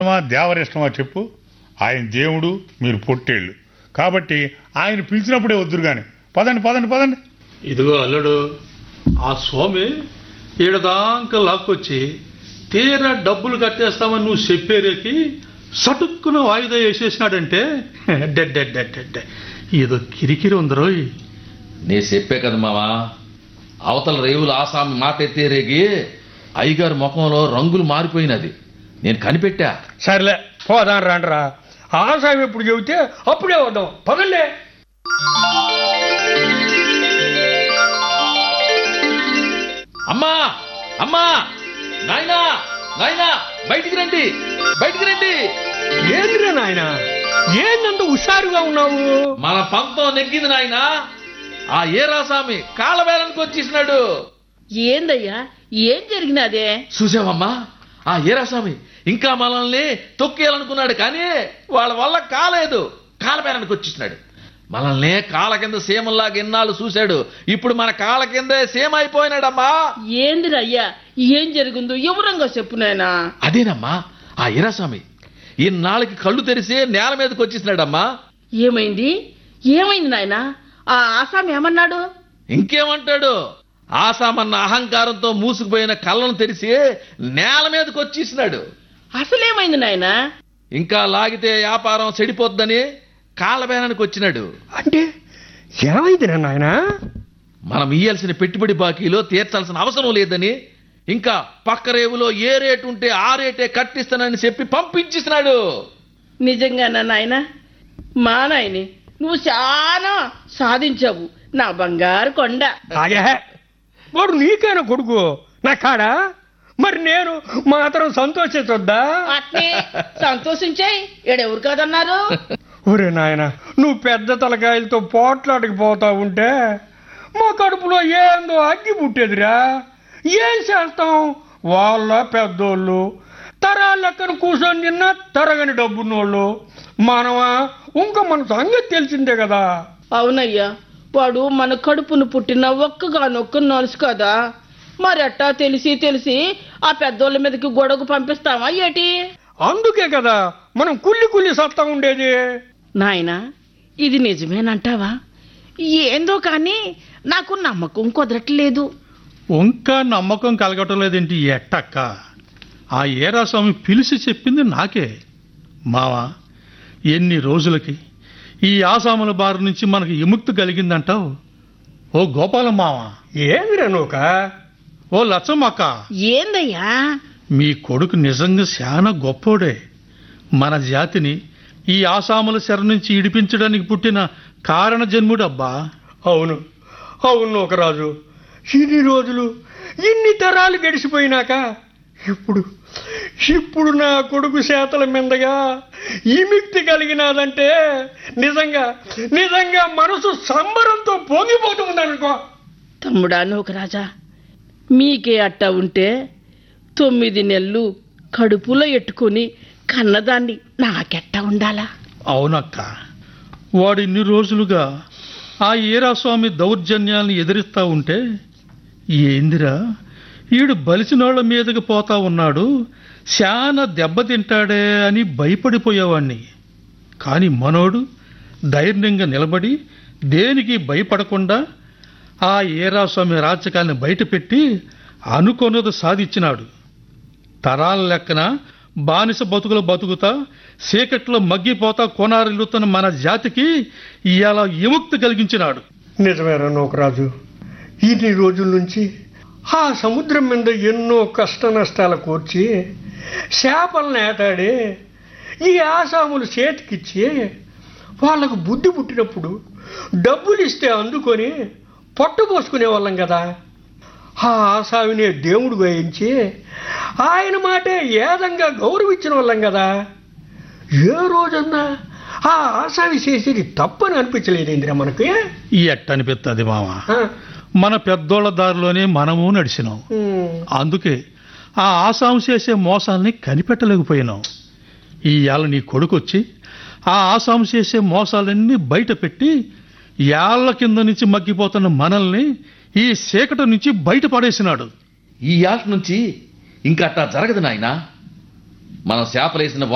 ఇష్టమా దేవర ఇష్టమా చెప్పు ఆయన దేవుడు మీరు పొట్టేళ్ళు కాబట్టి ఆయన పిలిచినప్పుడే వద్దురు కానీ పదండి పదండి పదండి ఇదిగో అల్లుడు ఆ స్వామి ఈడదాకా లాక్కొచ్చి తీరా డబ్బులు కట్టేస్తామని నువ్వు చెప్పేరేకి సటుక్కున వాయిదా వేసేసినాడంటే డెడ్డెడ్డెడ్డెడ్డె ఏదో కిరికిరి ఉందరోయ్ నీ చెప్పే కదా మావా అవతల రేవులు ఆసామి మాట ఎత్తేరేగి అయ్యగారి ముఖంలో రంగులు మారిపోయినది నేను కనిపెట్టా సర్లే పోదాం రాండ్రా ఆసామి ఎప్పుడు చెబితే అప్పుడే వద్దాం పదండి అమ్మా అమ్మా నాయనా నాయనా బయటికి రండి బయటికి రండి ఏంద్రా నాయన ఏందంత హుషారుగా ఉన్నావు మన పంతం నెగ్గింది నాయనా ఆ ఏరాసామి కాళ్ళబేరానికి వచ్చేసినాడు ఏందయ్యా ఏం జరిగినదే చూసావమ్మా ఆ ఏరాస్వామి ఇంకా మనల్ని తొక్కేయాలనుకున్నాడు కానీ వాళ్ళ వల్ల కాలేదు కాలబేరానికి వచ్చేసినాడు మనల్ని కాళ్ళ కింద సీమల్లాగా ఎన్నాళ్ళు చూశాడు ఇప్పుడు మన కాళ్ళ కిందే సీమ అయిపోయినాడమ్మా ఏందిరయ్యా ఏం జరిగిందో వివరంగా చెప్పు నాయనా అదేనమ్మా ఆ ఈరాస్వామి ఇన్నాళ్ళకి కళ్ళు తెరిసి నేల మీదకి వచ్చేసినాడమ్మా ఏమైంది ఏమైంది నాయనా ఆ ఆసామి ఏమన్నాడు ఇంకేమంటాడు ఆసామన్న అహంకారంతో మూసుకుపోయిన కళ్ళను తెరిసి నేల మీదకి వచ్చేసినాడు అసలేమైంది నాయనా ఇంకా లాగితే వ్యాపారం చెడిపోద్దని కాళ్ళబేరానికి వచ్చినాడు అంటే ఏమైందిరా నాయనా మనం ఇయ్యాల్సిన పెట్టుబడి బాకీలో తీర్చాల్సిన అవసరం లేదని ఇంకా పక్క రేవులో ఏ రేటు ఉంటే ఆ రేటే కట్టిస్తానని చెప్పి పంపించేసినాడు నిజంగానా నాయనా మా నాయని నువ్వు చాలా సాధించావు నా బంగారు కొండ ఆగే వాడు నీకైనా కొడుకు నా కాడా మరి నేను మాత్రం సంతోషించొద్దా అట్నే సంతోషించాయి ఈడెవరు కాదన్నారు ఒరే నాయన నువ్వు పెద్ద తలకాయలతో పోట్లాడికి పోతా ఉంటే మా కడుపులో ఏందో అగ్గి పుట్టేదిరా ఏం చేస్తాం వాళ్ళ పెద్దోళ్ళు తరాల లెక్కన కూర్చొని నిన్న తరగని డబ్బున్నోళ్ళు మనమా ఇంకా మన సంగతి తెలిసిందే కదా అవునయ్యా వాడు మన కడుపును పుట్టిన ఒక్కగానొక్క నలుసు కదా మరి అట్టా తెలిసి తెలిసి ఆ పెద్దోళ్ళ మీదకి గొడవకు పంపిస్తావా ఏటి అందుకే కదా మనం కుల్లి కుల్లి సత్తా ఉండేది నాయనా ఇది నిజమేనంటావా ఏందో కానీ నాకు నమ్మకం కుదరట్లేదు ఇంకా నమ్మకం కలగటం లేదేంటి ఈ ఎట్టక్క ఆ ఏరాస్వామి పిలిచి చెప్పింది నాకే మావా ఎన్ని రోజులకి ఈ ఆసాముల బారి నుంచి మనకు విముక్తి కలిగిందంటావు ఓ గోపాలం మావా ఏందిరా నూక ఓ లచ్చమ్మక్క ఏందయ్యా మీ కొడుకు నిజంగా చాలా గొప్పోడే మన జాతిని ఈ ఆసాముల శర నుంచి ఇడిపించడానికి పుట్టిన కారణ జన్ముడబ్బా అవును అవును ఒక రాజు ఇన్ని రోజులు ఇన్ని తరాలు గడిచిపోయినాక ఇప్పుడు ఇప్పుడు నా కొడుకు చేతల మీదగా ఈమిక్తి కలిగినాదంటే నిజంగా నిజంగా మనసు సంబరంతో పొంగిపోతుందనుకో తమ్ముడా రాజా మీకే అట్టా ఉంటే తొమ్మిది నెలలు కడుపులో ఎట్టుకొని కన్నదాన్ని నాకెట్టా ఉండాలా అవునక్క వాడు ఇన్ని రోజులుగా ఆ ఈరాస్వామి దౌర్జన్యాల్ని ఎదిరిస్తా ఉంటే ఏందిరా ఈడు బలిసినోళ్ల మీదకి పోతా ఉన్నాడు శాన దెబ్బతింటాడే అని భయపడిపోయేవాణ్ణి కాని మనోడు ధైర్యంగా నిలబడి దేనికి భయపడకుండా ఆ ఏరాస్వామి రాజకాన్ని బయటపెట్టి అనుకొన్నది సాధించినాడు తరాల లెక్కన బానిస బతుకులు బతుకుతా చీకట్లో మగ్గిపోతా కొనారిల్లుతున్న మన జాతికి ఇవాళ విముక్తి కలిగించినాడు నిజమేరా నూకరాజు ఇన్ని రోజుల నుంచి ఆ సముద్రం మీద ఎన్నో కష్ట నష్టాలు కూర్చి చేపలను ఏటాడి ఈ ఆసాములు చేతికిచ్చి వాళ్ళకు బుద్ధి పుట్టినప్పుడు డబ్బులు ఇస్తే అందుకొని పొట్ట పోసుకునే వాళ్ళం కదా ఆ ఆసామినే దేవుడు వేయించి ఆయన మాటే ఏదంగా గౌరవించిన వాళ్ళం కదా ఏ రోజన్నా ఆ ఆసామి చేసేది తప్పని అనిపించలేదేంద్రా మనకి ఈ ఎట్టనిపిస్తుంది మామ ఆ, మన పెద్దోళ్ళ దారిలోనే మనము నడిచినాం ఉమ్. అందుకే ఆ ఆసాము చేసే మోసాల్ని కనిపెట్టలేకపోయినాం ఇవాళ నీ కొడుకొచ్చి ఆ ఆసాము చేసే మోసాలన్నీ బయట పెట్టి ఏళ్ల కింద నుంచి మగ్గిపోతున్న మనల్ని ఈ చీకటి నుంచి బయట పడేసినాడు ఈ యాట నుంచి ఇంకా అట్టా జరగదు నాయనా మనం చేపలేసిన